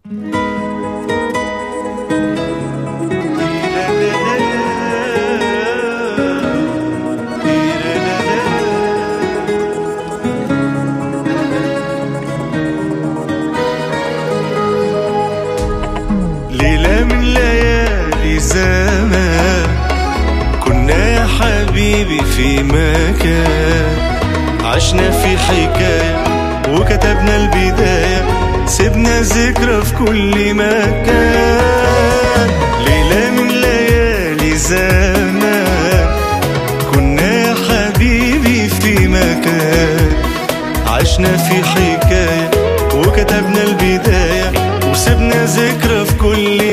ليلة من ليالي زمان كنا يا حبيبي في مكان عشنا في حكاية وكتبنا البداية سيبنا ذكرى في كل مكان ليلة من ليالي زمان كنا يا حبيبي في مكان عشنا في حكاية وكتبنا البداية وسبنا ذكرى في كل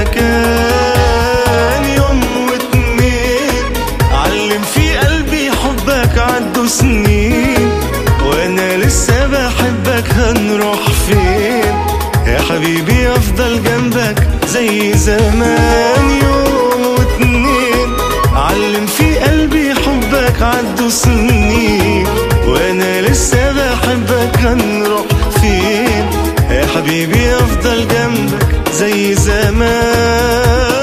مكان يوم واتنين علم في قلبي حبك عدوا سنين وانا لسه بحبك هنروح فين يا حبيبي افضل جنبك زي زمان يوم واتنين علم في قلبي حبك عدوا سنين وانا لسه بحبك هنروح فين يا حبيبي افضل جنبك زي زمان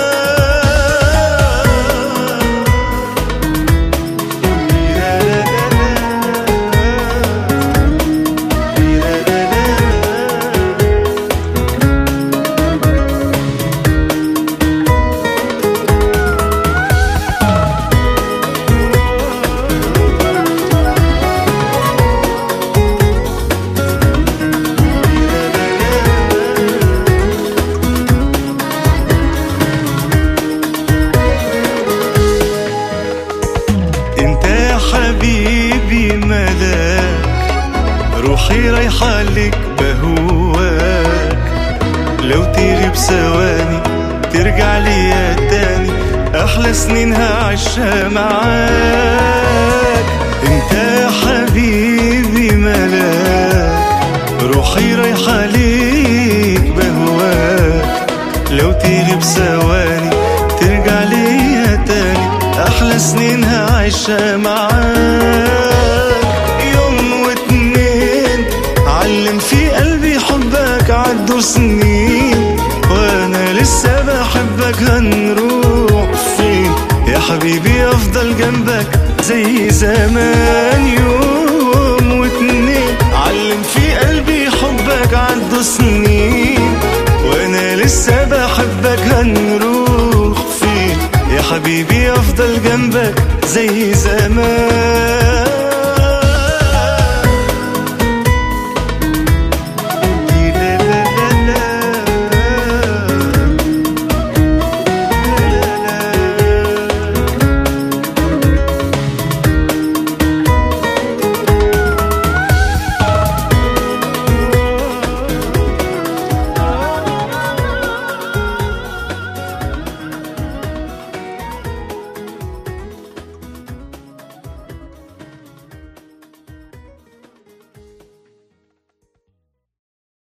انت يا حبيبي ملاك روحي رايحة لك بهواك لو تغيب ثواني ترجع ليا تاني احلى سنين هعيشها معاك انت يا حبيبي ملاك روحي رايحة ليك بهواك لو تغيب ثواني ترجع ليا تاني احلى سنين هعيشها معاك يوم واتنين علم في قلبي حبك عدوا سنين وانا لسه بحبك هنروح فين يا حبيبي افضل جنبك زي زمان يوم واتنين علم في قلبي حبك عدوا سنين وانا لسه بحبك هنروح فين يا حبيبي افضل جنبك زي زمان